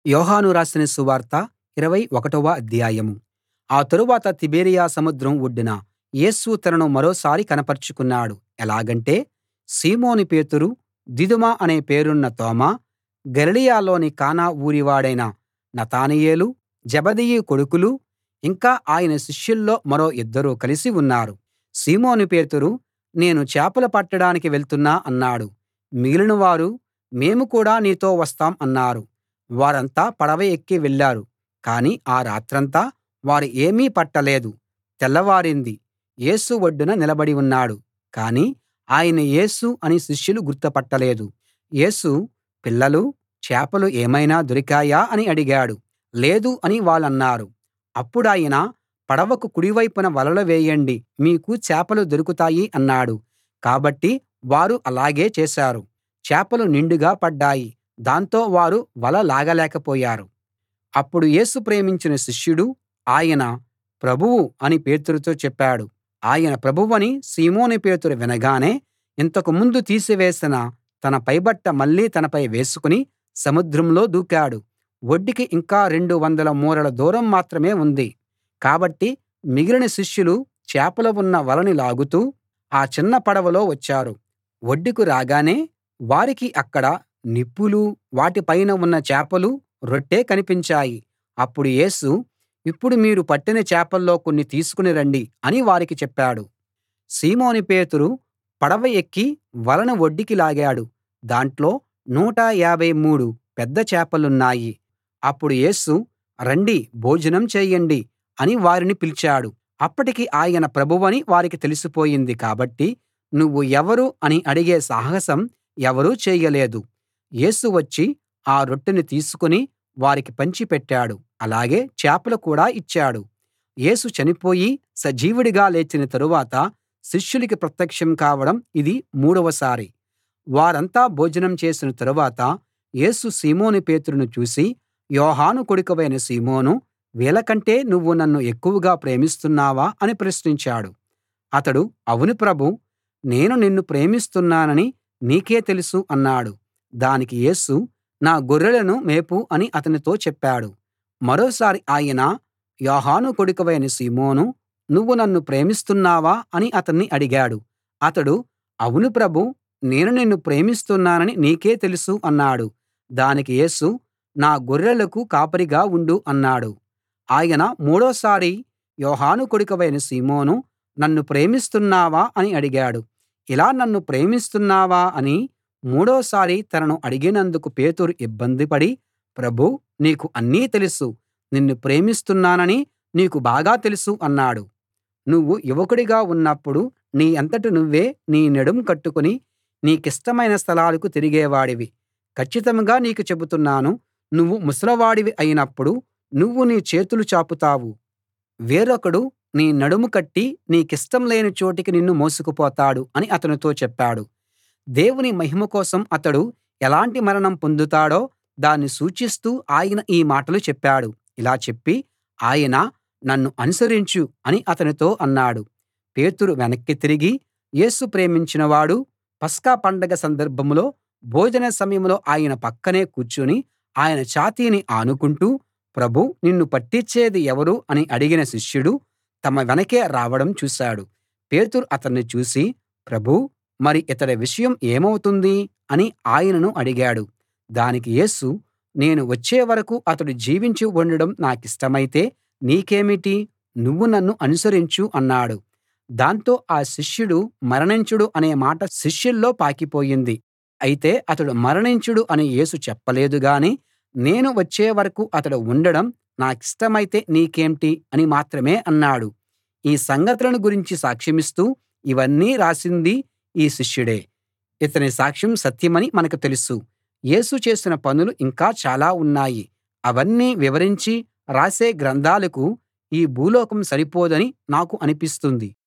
యోహాను రాసిన సువార్త ఇరవై ఒకటవ అధ్యాయం ఆ తరువాత తిబెరియ సముద్రం ఒడ్డున యేసు తనను మరోసారి కనపరచుకున్నాడు ఎలాగంటే సీమోను పేతురు దిదుమ అనే పేరున్న తోమా గలిలయలోని కానా ఊరివాడైన నతనయేలు జెబెదయి కొడుకులు ఇంకా ఆయన శిష్యుల్లో మరో ఇద్దరు కలిసి ఉన్నారు సీమోను పేతురు నేను చేపలు పట్టడానికి వెళ్తున్నా అన్నాడు మిగిలిన వారు మేము కూడా నీతో వస్తాం అన్నారు వారంతా పడవ ఎక్కి వెళ్ళారు కానీ ఆ రాత్రంతా వారు ఏమీ పట్టలేదు తెల్లవారింది యేసు ఒడ్డున నిలబడి ఉన్నాడు కానీ ఆయన యేసు అని శిష్యులు గుర్తుపట్టలేదు యేసు పిల్లలూ చేపలు ఏమైనా దొరికాయా అని అడిగాడు లేదు అని వాళ్ళన్నారు అప్పుడాయన పడవకు కుడివైపున వలలు వేయండి మీకు చేపలు దొరుకుతాయి అన్నాడు కాబట్టి వారు అలాగే చేశారు చేపలు నిండుగా పడ్డాయి దాంతో వారు వల లాగలేకపోయారు అప్పుడు యేసు ప్రేమించిన శిష్యుడు ఆయన ప్రభువు అని పేతురుతో చెప్పాడు ఆయన ప్రభువని సీమోను పేతురు వినగానే ఇంతకు ముందు తీసివేసిన తన పైబట్ట మళ్ళీ తనపై వేసుకుని సముద్రంలో దూకాడు ఒడ్డుకి ఇంకా రెండు వందల మూరల దూరం మాత్రమే ఉంది కాబట్టి మిగిలిన శిష్యులు చేపలు ఉన్న వలని లాగుతూ ఆ చిన్న పడవలో వచ్చారు ఒడ్డుకు రాగానే వారికి అక్కడ నిప్పులూ వాటి పైన ఉన్న చేపలూ రొట్టె కనిపించాయి అప్పుడు యేసు ఇప్పుడు మీరు పట్టిన చేపల్లో కొన్ని తీసుకుని రండి అని వారికి చెప్పాడు సీమోను పేతురు పడవ ఎక్కి వలను ఒడ్డుకి లాగాడు దాంట్లో నూట యాభై మూడు పెద్ద చేపలున్నాయి అప్పుడు యేసు రండి భోజనం చేయండి అని వారిని పిలిచాడు అప్పటికి ఆయన ప్రభువని వారికి తెలిసిపోయింది కాబట్టి నువ్వు ఎవరు అని అడిగే సాహసం ఎవరూ చేయలేదు యేసు వచ్చి ఆ రొట్టెను తీసుకుని వారికి పంచి పెట్టాడు అలాగే చేపలు కూడా ఇచ్చాడు యేసు చనిపోయి సజీవుడిగా లేచిన తరువాత శిష్యులకి ప్రత్యక్షం కావడం ఇది మూడవసారి వారంతా భోజనం చేసిన తరువాత యేసు సీమోను పేతురును చూసి యోహాను కొడుకువైన సీమోనూ వీళ్ళకంటే నువ్వు నన్ను ఎక్కువగా ప్రేమిస్తున్నావా అని ప్రశ్నించాడు అతడు అవును ప్రభూ నేను నిన్ను ప్రేమిస్తున్నానని నీకే తెలుసు అన్నాడు దానికి యేసు నా గొర్రెలను మేపు అని అతనితో చెప్పాడు మరోసారి ఆయన యోహాను కొడుకువైన సీమోనూ నువ్వు నన్ను ప్రేమిస్తున్నావా అని అతన్ని అడిగాడు అతడు అవును ప్రభూ నేను నిన్ను ప్రేమిస్తున్నానని నీకే తెలుసు అన్నాడు దానికి యేసు నా గొర్రెలకు కాపరిగా ఉండు అన్నాడు ఆయన మూడోసారి యోహాను కొడుకువైన సీమోనూ నన్ను ప్రేమిస్తున్నావా అని అడిగాడు ఇలా నన్ను ప్రేమిస్తున్నావా అని మూడోసారి తనను అడిగినందుకు పేతురు ఇబ్బందిపడి ప్రభూ నీకు అన్నీ తెలుసు నిన్ను ప్రేమిస్తున్నానని నీకు బాగా తెలుసు అన్నాడు నువ్వు యువకుడిగా ఉన్నప్పుడు నీ అంతట నువ్వే నీ నడుం కట్టుకుని నీకిష్టమైన స్థలాలకు తిరిగేవాడివి కచ్చితంగా నీకు చెబుతున్నాను నువ్వు ముసలివాడివి అయినప్పుడు నువ్వు నీ చేతులు చాపుతావు వేరొకడు నీ నడుము కట్టి నీకిష్టం లేని చోటికి నిన్ను మోసుకుపోతాడు అని అతనితో చెప్పాడు దేవుని మహిమ కోసం అతడు ఎలాంటి మరణం పొందుతాడో దాన్ని సూచిస్తూ ఆయన ఈ మాటలు చెప్పాడు ఇలా చెప్పి ఆయన నన్ను అనుసరించు అని అతనితో అన్నాడు పేతురు వెనక్కి తిరిగి యేసు ప్రేమించినవాడు పస్కా పండగ సందర్భంలో భోజన సమయంలో ఆయన పక్కనే కూర్చుని ఆయన ఛాతీని ఆనుకుంటూ ప్రభూ నిన్ను పట్టిచ్చేది ఎవరు అని అడిగిన శిష్యుడు తమ వెనకే రావడం చూశాడు పేతురు అతన్ని చూసి ప్రభూ మరి ఇతడి విషయం ఏమవుతుంది అని ఆయనను అడిగాడు దానికి యేసు నేను వచ్చే వరకూ అతడు జీవించి ఉండడం నాకిష్టమైతే నీకేమిటి నువ్వు నన్ను అనుసరించు అన్నాడు దాంతో ఆ శిష్యుడు మరణించుడు అనే మాట శిష్యుల్లో పాకిపోయింది అయితే అతడు మరణించుడు అని యేసు చెప్పలేదు గాని నేను వచ్చే వరకూ అతడు ఉండడం నాకిష్టమైతే నీకేంటి అని మాత్రమే అన్నాడు ఈ సంగతులను గురించి సాక్ష్యమిస్తూ ఇవన్నీ రాసింది ఈ శిష్యుడే ఇతని సాక్ష్యం సత్యమని మనకు తెలుసు యేసు చేసిన పనులు ఇంకా చాలా ఉన్నాయి అవన్నీ వివరించి రాసే గ్రంథాలకు ఈ భూలోకం సరిపోదని నాకు అనిపిస్తుంది